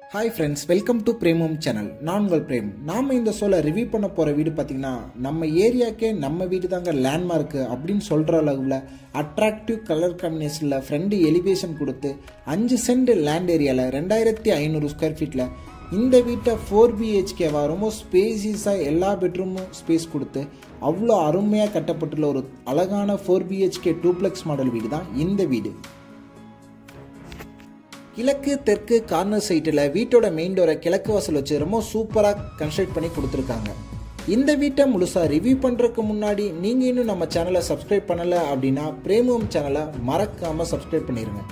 hi friends welcome to Premam channel நான் உங்கள் frame நாம் இந்த சொல்ல ரிவ்யூ பண்ண போகிற வீடு பார்த்திங்கன்னா நம்ம ஏரியாக்கே நம்ம வீடு தாங்க லேண்ட்மார்க்கு அப்படின்னு சொல்கிற அளவில் அட்ராக்டிவ் கலர் காம்பினேஷனில் ஃப்ரெண்டு எலிவேஷன் கொடுத்து அஞ்சு சென்ட் லேண்ட் ஏரியாவில் ரெண்டாயிரத்தி ஐநூறு ஸ்கொயர் ஃபீட்டில் இந்த வீட்டை ஃபோர் பிஹெச்கேவா ரொம்ப ஸ்பேசியஸாக எல்லா பெட்ரூமும் ஸ்பேஸ் கொடுத்து அவ்வளோ அருமையாக கட்டப்பட்டுள்ள ஒரு அழகான ஃபோர் பிஹெச்கே டூப்ளெக்ஸ் மாடல் வீடு தான் இந்த வீடு கிழக்கு தெற்கு கார்னர் சைட்டில் வீட்டோட மெயின் டோரை கிழக்கு வாசல் வச்சு ரொம்ப சூப்பராக கன்ஸ்ட்ரக்ட் பண்ணி கொடுத்துருக்காங்க இந்த வீட்டை முழுசாக ரிவ்யூ பண்ணுறதுக்கு முன்னாடி நீங்கள் இன்னும் நம்ம சேனலை சப்ஸ்கிரைப் பண்ணலை அப்படின்னா பிரேமம் சேனலை மறக்காமல் சப்ஸ்கிரைப் பண்ணிடுங்க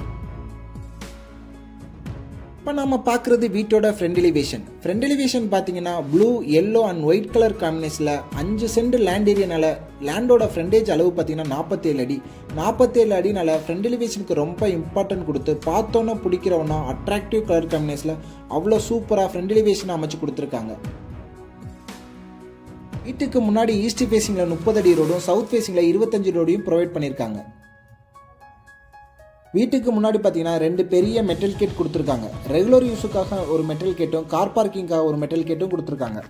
இப்போ நம்ம பார்க்குறது வீட்டோட ஃப்ரண்ட் எலிவேஷன் ஃப்ரண்ட் எலிவேஷன் பார்த்தீங்கன்னா blue yellow and white colour காம்பினேஷனில் அஞ்சு சென்ட் லேண்ட் ஏரியானால லேண்டோட ஃப்ரண்டேஜ் அளவு பார்த்தீங்கன்னா நாற்பத்தேழு அடி நாற்பத்தேழு அடினால ஃப்ரண்ட் எலிவேஷனுக்கு ரொம்ப இம்பார்ட்டன்ட் கொடுத்து பார்த்தோன்னே பிடிக்கிறவனா அட்ராக்டிவ் கலர் காம்பினேஷனில் அவ்வளோ சூப்பராக ஃப்ரண்ட் எலிவேஷன் அமைச்சு கொடுத்துருக்காங்க வீட்டுக்கு முன்னாடி ஈஸ்ட் ஃபேஸிங்கில் முப்பது அடி ரோடும் சவுத் ஃபேஸிங்கில் இருபத்தஞ்சு ரோடையும் ப்ரொவைட் பண்ணியிருக்காங்க வீட்டுக்கு முன்னாடி பார்த்தீங்கன்னா ரெண்டு பெரிய மெட்டல் கேட் கொடுத்துருக்காங்க ரெகுலர் யூஸுக்காக ஒரு மெட்டல் கேட்டும் கார் பார்க்கிங்காக ஒரு மெட்டல் கேட்டும் கொடுத்துருக்காங்க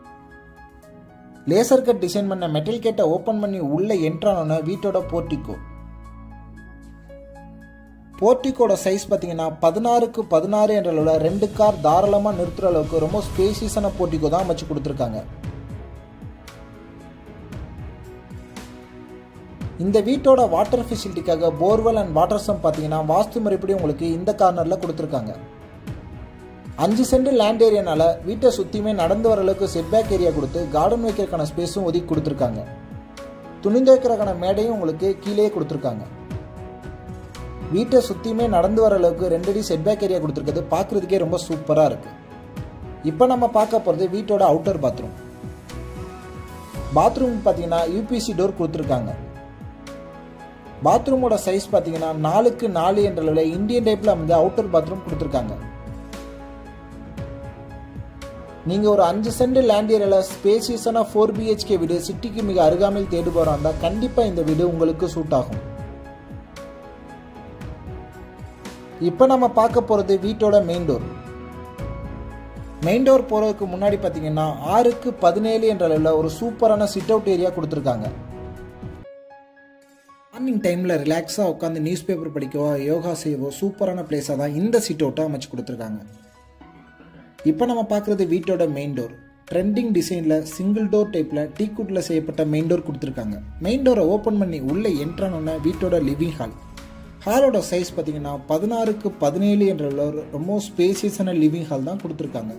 லேசர் கட் டிசைன் பண்ண மெட்டல் கேட்டை ஓப்பன் பண்ணி உள்ள என்ட்ரானோன்னு வீட்டோட போர்ட்டிக்கோ போர்ட்டிக்கோட சைஸ் பார்த்தீங்கன்னா பதினாறுக்கு பதினாறு என்ற அளவில் ரெண்டு கார் தாராளமாக நிறுத்துகிற அளவுக்கு ரொம்ப ஸ்பேசியஸான போர்ட்டிக்கோ தான் அமைச்சு கொடுத்துருக்காங்க இந்த வீட்டோட வாட்டர் ஃபெசிலிட்டிக்காக போர்வெல் அண்ட் வாட்டர் சம் பார்த்தீங்கன்னா வாஸ்து முறைப்படி உங்களுக்கு இந்த கார்னரில் கொடுத்துருக்காங்க அஞ்சு சென்ட் லேண்ட் ஏரியானால வீட்டை சுற்றியுமே நடந்து வர அளவுக்கு செட்பேக் ஏரியா கொடுத்து கார்டன் வைக்கிறதுக்கான ஸ்பேஸும் ஒதுக்கி கொடுத்துருக்காங்க துணிந்து வைக்கிறதுக்கான மேடையும் உங்களுக்கு கீழே கொடுத்துருக்காங்க வீட்டை சுற்றியுமே நடந்து வர அளவுக்கு ரெண்டு அடி செட்பேக் ஏரியா கொடுத்துருக்கிறது பார்க்குறதுக்கே ரொம்ப சூப்பராக இருக்குது இப்போ நம்ம பார்க்க போகிறது வீட்டோட அவுட்டர் பாத்ரூம் பாத்ரூம் பார்த்தீங்கன்னா யூபிசி டோர் கொடுத்துருக்காங்க பாத்ரூமோட சைஸ் பார்த்தீங்கன்னா நாலுக்கு நாலு என்ற அளவில் இந்தியன் டைப்பில் அமைந்த அவுட்டர் பாத்ரூம் கொடுத்துருக்காங்க நீங்கள் ஒரு அஞ்சு சென்ட் லேண்ட் ஏரியாவில் ஸ்பேசியஸான ஃபோர் பிஹெச்கே வீடு சிட்டிக்கு மிக அருகாமையில் தேடி போகிறா இருந்தால் கண்டிப்பாக இந்த வீடு உங்களுக்கு சூட் ஆகும் இப்போ நம்ம பார்க்க போகிறது வீட்டோட மெயின் டோர் மெயின் டோர் போகிறதுக்கு முன்னாடி பார்த்தீங்கன்னா ஆறுக்கு பதினேழு என்ற அளவில் ஒரு சூப்பரான சிட் அவுட் ஏரியா கொடுத்துருக்காங்க மார்னிங் டைமில் ரிலாக்ஸாக உட்காந்து நியூஸ் பேப்பர் படிக்கவோ யோகா செய்யவோ சூப்பரான பிளேஸாக தான் இந்த சீட் அவுட்டை அமைச்சு கொடுத்துருக்காங்க இப்போ நம்ம பார்க்குறது வீட்டோட மெயின் டோர் ட்ரெண்டிங் டிசைனில் சிங்கிள் டோர் டைப்பில் டீக்குட்டில் செய்யப்பட்ட மெயின் டோர் கொடுத்துருக்காங்க மெயின் டோரை ஓப்பன் பண்ணி உள்ளே என்ட்ரானோன்னா வீட்டோட லிவிங் ஹால் ஹாலோட சைஸ் பார்த்தீங்கன்னா பதினாறுக்கு பதினேழு என்ற ரொம்ப ஸ்பேசியஸான லிவிங் ஹால் தான் கொடுத்துருக்காங்க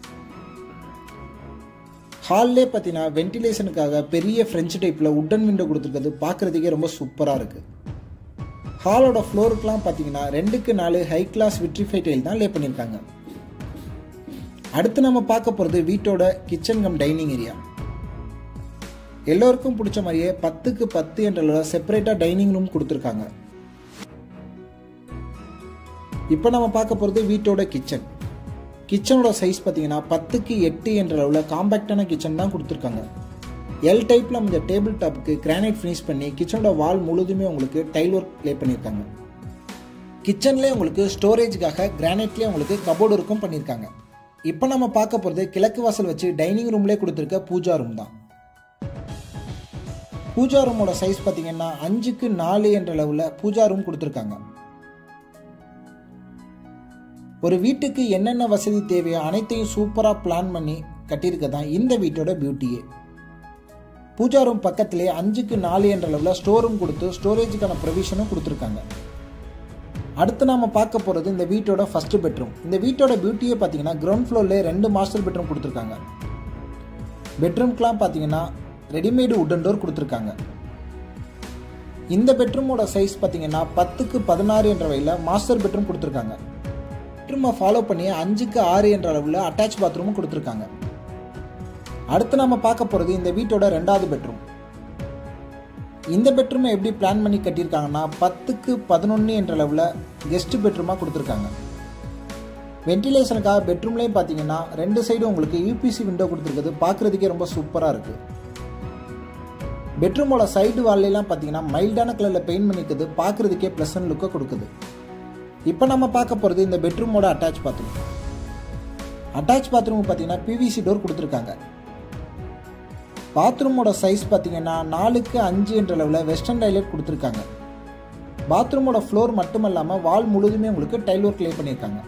ஹால்லே பார்த்தீங்கன்னா வென்டிலேஷனுக்காக பெரிய ஃப்ரெஞ்சு டைப்பில் உட்டன் விண்டோ கொடுத்துருக்கிறது பார்க்குறதுக்கே ரொம்ப சூப்பராக இருக்குது ஹாலோட ஃப்ளோருக்குலாம் பார்த்தீங்கன்னா ரெண்டுக்கு நாலு ஹை கிளாஸ் விட்ரிஃபை டைல் தான் லே பண்ணியிருக்காங்க அடுத்து நம்ம பார்க்க போகிறது வீட்டோட கிச்சன் கம் டைனிங் ஏரியா எல்லோருக்கும் பிடிச்ச மாதிரியே பத்துக்கு பத்து என்ற செப்பரேட்டாக டைனிங் ரூம் கொடுத்துருக்காங்க இப்போ நம்ம பார்க்க போகிறது வீட்டோட கிச்சன் கிச்சனோட சைஸ் பார்த்தீங்கன்னா பத்துக்கு எட்டு என்ற அளவில் காம்பேக்டான கிச்சன் தான் கொடுத்துருக்காங்க எல் டைப்பில் இந்த டேபிள் டாப்புக்கு கிரானைட் ஃபினிஷ் பண்ணி கிச்சனோட வால் முழுதுமே உங்களுக்கு டைல் ஒர்க் ப்ளே பண்ணியிருக்காங்க கிச்சன்லேயே உங்களுக்கு ஸ்டோரேஜுக்காக கிரானைட்லேயே உங்களுக்கு கபோர்டு ஒர்க்கும் பண்ணியிருக்காங்க இப்போ நம்ம பார்க்க போகிறது கிழக்கு வாசல் வச்சு டைனிங் ரூம்லேயே கொடுத்துருக்க பூஜா ரூம் தான் பூஜா ரூமோட சைஸ் பார்த்தீங்கன்னா அஞ்சுக்கு நாலு என்ற அளவில் பூஜா ரூம் கொடுத்துருக்காங்க ஒரு வீட்டுக்கு என்னென்ன வசதி தேவையோ அனைத்தையும் சூப்பராக பிளான் பண்ணி கட்டியிருக்க தான் இந்த வீட்டோட பியூட்டியே பூஜா ரூம் பக்கத்திலே அஞ்சுக்கு நாலு என்ற அளவில் ஸ்டோர் ரூம் கொடுத்து ஸ்டோரேஜுக்கான ப்ரொவிஷனும் கொடுத்துருக்காங்க அடுத்து நாம் பார்க்க போகிறது இந்த வீட்டோட ஃபஸ்ட்டு பெட்ரூம் இந்த வீட்டோட பியூட்டியே பார்த்தீங்கன்னா கிரவுண்ட் ஃப்ளோர்லேயே ரெண்டு மாஸ்டர் பெட்ரூம் கொடுத்துருக்காங்க பெட்ரூம்க்கெலாம் பார்த்தீங்கன்னா ரெடிமேடு உட்டன் டோர் கொடுத்துருக்காங்க இந்த பெட்ரூமோட சைஸ் பார்த்தீங்கன்னா பத்துக்கு பதினாறு என்ற வகையில் மாஸ்டர் பெட்ரூம் கொடுத்துருக்காங்க பெட்ரூமை ஃபாலோ பண்ணி அஞ்சுக்கு ஆறு என்ற அளவில் அட்டாச் பாத்ரூமும் கொடுத்துருக்காங்க அடுத்து நம்ம பார்க்க போகிறது இந்த வீட்டோட ரெண்டாவது பெட்ரூம் இந்த பெட்ரூமை எப்படி பிளான் பண்ணி கட்டியிருக்காங்கன்னா பத்துக்கு பதினொன்று என்ற அளவில் கெஸ்ட் பெட்ரூமாக கொடுத்துருக்காங்க வென்டிலேஷனுக்காக பெட்ரூம்லேயும் பார்த்தீங்கன்னா ரெண்டு சைடும் உங்களுக்கு யூபிசி விண்டோ கொடுத்துருக்குது பார்க்குறதுக்கே ரொம்ப சூப்பராக இருக்குது பெட்ரூமோட சைடு வால்லாம் பார்த்தீங்கன்னா மைல்டான கலரில் பெயிண்ட் பண்ணிக்குது பார்க்குறதுக்கே ப்ளசன்ட் லுக்கை கொடுக்குது இப்போ நம்ம பார்க்க போகிறது இந்த பெட்ரூமோட அட்டாச் பாத்ரூம் அட்டாச் பாத்ரூம் பார்த்தீங்கன்னா பிவிசி டோர் கொடுத்துருக்காங்க பாத்ரூமோட சைஸ் பார்த்தீங்கன்னா நாலுக்கு அஞ்சு என்ற அளவில் வெஸ்டர்ன் டைலட் கொடுத்துருக்காங்க பாத்ரூமோட ஃப்ளோர் மட்டும் இல்லாமல் வால் முழுதுமே உங்களுக்கு டைல் ஒர்க் லே பண்ணியிருக்காங்க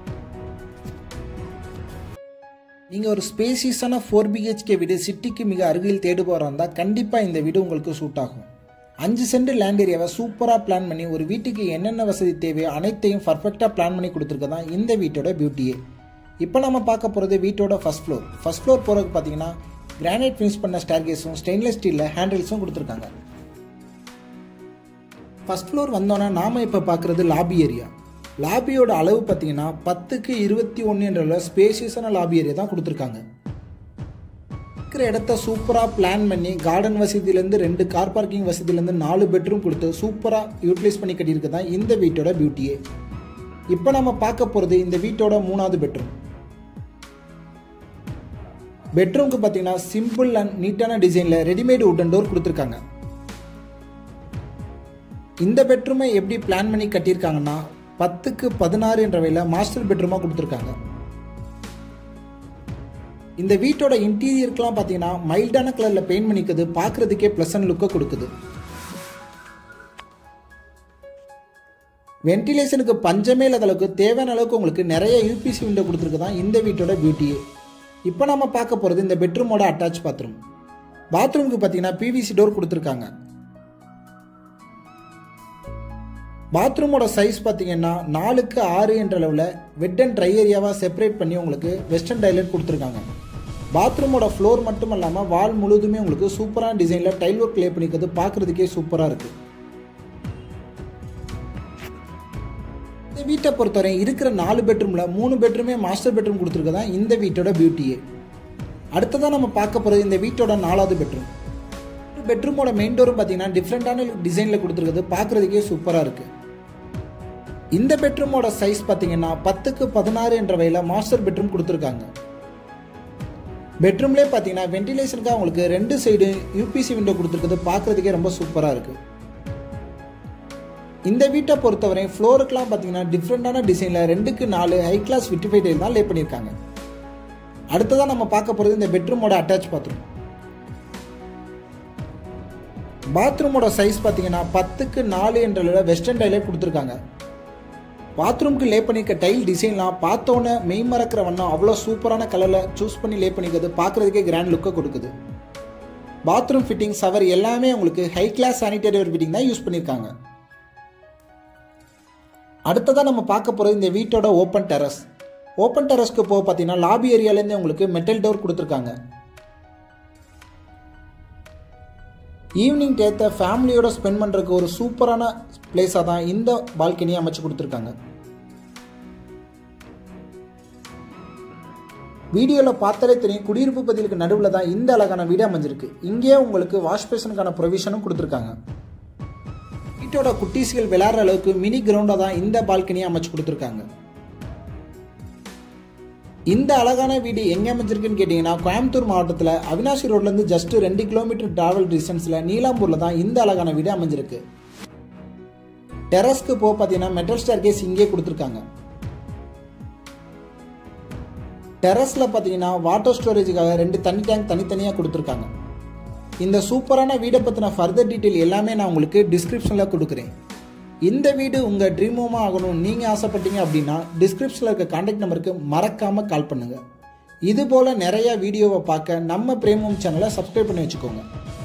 நீங்கள் ஒரு ஸ்பேசியஸான ஃபோர் பிஹெச்கே வீடு சிட்டிக்கு மிக அருகில் தேடுபவராக இருந்தால் கண்டிப்பாக இந்த வீடு உங்களுக்கு சூட் ஆகும் அஞ்சு சென்ட் லேண்ட் ஏரியாவை சூப்பராக பிளான் பண்ணி ஒரு வீட்டுக்கு என்னென்ன வசதி தேவையோ அனைத்தையும் பர்ஃபெக்டாக பிளான் பண்ணி கொடுத்துருக்க தான் இந்த வீட்டோட பியூட்டியே இப்போ நம்ம பார்க்க போகிறது வீட்டோட ஃபஸ்ட் ஃப்ளோர் ஃபஸ்ட் ஃப்ளோர் போகிறதுக்கு பார்த்தீங்கன்னா கிரானைட் ஃபினிஷ் பண்ண ஸ்டார்கேஸும் ஸ்டெயின்லெஸ் ஸ்டீலில் ஹேண்டில்ஸும் கொடுத்துருக்காங்க ஃபஸ்ட் ஃப்ளோர் வந்தோன்னா நாம் இப்போ பார்க்குறது லாபி ஏரியா லாபியோட அளவு பார்த்தீங்கன்னா பத்துக்கு இருபத்தி ஒன்று என்ற ஸ்பேசியஸான லாபி ஏரியா தான் கொடுத்துருக்காங்க இருக்கிற இடத்த சூப்பராக பிளான் பண்ணி கார்டன் வசதியிலேருந்து ரெண்டு கார் பார்க்கிங் வசதியிலேருந்து நாலு பெட்ரூம் கொடுத்து சூப்பராக யூட்டிலைஸ் பண்ணி கட்டியிருக்க தான் இந்த வீட்டோட பியூட்டியே இப்போ நம்ம பார்க்க போகிறது இந்த வீட்டோட மூணாவது பெட்ரூம் பெட்ரூம்க்கு பார்த்தீங்கன்னா சிம்பிள் அண்ட் நீட்டான டிசைனில் ரெடிமேட் உட்டன் டோர் கொடுத்துருக்காங்க இந்த பெட்ரூமை எப்படி பிளான் பண்ணி கட்டியிருக்காங்கன்னா பத்துக்கு பதினாறு என்ற வகையில் மாஸ்டர் பெட்ரூமாக கொடுத்துருக்காங்க இந்த வீட்டோட இன்டீரியருக்குலாம் பார்த்தீங்கன்னா மைல்டான கலரில் பெயிண்ட் பண்ணிக்கிறது பார்க்குறதுக்கே ப்ளசன்ட் லுக்கை கொடுக்குது வென்டிலேஷனுக்கு பஞ்சமே இல்லாத அளவுக்கு தேவையான அளவுக்கு உங்களுக்கு நிறைய யூபிசி விண்டோ கொடுத்துருக்கு தான் இந்த வீட்டோட பியூட்டியே இப்போ நம்ம பார்க்க போகிறது இந்த பெட்ரூமோட அட்டாச் பாத்ரூம் பாத்ரூமுக்கு பார்த்தீங்கன்னா பிவிசி டோர் கொடுத்துருக்காங்க பாத்ரூமோட சைஸ் பார்த்தீங்கன்னா நாலுக்கு ஆறு என்ற அளவில் வெட் அண்ட் ட்ரை ஏரியாவாக செப்பரேட் பண்ணி உங்களுக்கு வெஸ்டர்ன் டைலட் கொடுத்துருக்காங்க பாத்ரூமோட ஃப்ளோர் மட்டும் இல்லாமல் வால் முழுதுமே உங்களுக்கு சூப்பரான டிசைனில் டைல் ஒர்க் லே பண்ணிக்கிறது பார்க்குறதுக்கே சூப்பராக இருக்குது இந்த வீட்டை பொறுத்தவரை இருக்கிற நாலு பெட்ரூமில் மூணு பெட்ரூமே மாஸ்டர் பெட்ரூம் கொடுத்துருக்கதா இந்த வீட்டோட பியூட்டியே அடுத்ததான் நம்ம பார்க்க போகிறது இந்த வீட்டோட நாலாவது பெட்ரூம் பெட்ரூமோட மெயின் டோரும் பார்த்தீங்கன்னா டிஃப்ரெண்ட்டான டிசைனில் கொடுத்துருக்குது பார்க்குறதுக்கே சூப்பராக இருக்குது இந்த பெட்ரூமோட சைஸ் பார்த்தீங்கன்னா பத்துக்கு பதினாறு என்ற வகையில் மாஸ்டர் பெட்ரூம் கொடுத்துருக்காங்க பெட்ரூம்லேயே பார்த்தீங்கன்னா வென்டிலேஷனுக்காக உங்களுக்கு ரெண்டு சைடு யூபிசி விண்டோ கொடுத்துருக்குது பார்க்குறதுக்கே ரொம்ப சூப்பராக இருக்குது இந்த வீட்டை பொறுத்தவரை ஃப்ளோருக்குலாம் பார்த்தீங்கன்னா டிஃப்ரெண்ட்டான டிசைனில் ரெண்டுக்கு நாலு ஹை கிளாஸ் விட்டிஃபை டைல் தான் லே பண்ணியிருக்காங்க அடுத்ததான் நம்ம பார்க்க போகிறது இந்த பெட்ரூமோட அட்டாச் பாத்ரூம் பாத்ரூமோட சைஸ் பார்த்தீங்கன்னா பத்துக்கு நாலு என்ற வெஸ்டர்ன் டைலே கொடுத்துருக்காங்க பாத்ரூம்க்கு லே பண்ணிக்க டைல் டிசைன்லாம் பார்த்தோன்னே மெய் மறக்கிற வண்ணம் அவ்வளோ சூப்பரான கலரில் சூஸ் பண்ணி லே பண்ணிக்கிறது பார்க்குறதுக்கே கிராண்ட் லுக்கை கொடுக்குது பாத்ரூம் ஃபிட்டிங் சவர் எல்லாமே உங்களுக்கு ஹை கிளாஸ் சானிடரி ஃபிட்டிங் தான் யூஸ் பண்ணியிருக்காங்க அடுத்ததாக நம்ம பார்க்க போகிறது இந்த வீட்டோட ஓப்பன் டெரஸ் ஓப்பன் டெரஸ்க்கு போக பார்த்தீங்கன்னா லாபி ஏரியாலேருந்து உங்களுக்கு மெட்டல் டோர் கொடுத்துருக்காங்க ஈவினிங் டேத்தை ஃபேமிலியோட ஸ்பெண்ட் பண்ணுறதுக்கு ஒரு சூப்பரான பிளேஸாக தான் இந்த பால்கனியை அமைச்சு கொடுத்துருக்காங்க வீடியோவில் பார்த்தாலே தெரியும் குடியிருப்பு பதிலுக்கு நடுவில் தான் இந்த அழகான வீடு அமைஞ்சிருக்கு இங்கேயே உங்களுக்கு வாஷ் பேஷனுக்கான ப்ரொவிஷனும் கொடுத்துருக்காங்க வீட்டோட குட்டீஸ்கள் விளையாடுற அளவுக்கு மினி கிரவுண்டாக தான் இந்த பால்கனியை அமைச்சு கொடுத்துருக்காங்க இந்த அழகான வீடு எங்கே அமைஞ்சிருக்குன்னு கேட்டிங்கன்னா கோயம்புத்தூர் மாவட்டத்தில் அவினாசி ரோட்லேருந்து ஜஸ்ட் ரெண்டு கிலோமீட்டர் டிராவல் டிஸ்டன்ஸில் நீலாம்பூரில் தான் இந்த அழகான வீடு அமைஞ்சிருக்கு டெரஸ்க்கு போக பார்த்தீங்கன்னா மெட்டல் ஸ்டார் கேஸ் இங்கே கொடுத்துருக்காங்க டெரஸில் பார்த்தீங்கன்னா வாட்டர் ஸ்டோரேஜுக்காக ரெண்டு தண்ணி டேங்க் தனித்தனியாக கொடுத்துருக்காங்க இந்த சூப்பரான வீடை பற்றின ஃபர்தர் டீட்டெயில் எல்லாமே நான் உங்களுக்கு டிஸ்கிரிப்ஷனில் கொடுக்குறேன் இந்த வீடு உங்கள் ட்ரீம் ஹோமாக ஆகணும் நீங்கள் ஆசைப்பட்டீங்க அப்படின்னா டிஸ்கிரிப்ஷனில் இருக்க காண்டாக்ட் நம்பருக்கு மறக்காமல் கால் பண்ணுங்கள் இது போல் நிறைய வீடியோவை பார்க்க நம்ம பிரேமம் சேனலை சப்ஸ்கிரைப் பண்ணி வச்சுக்கோங்க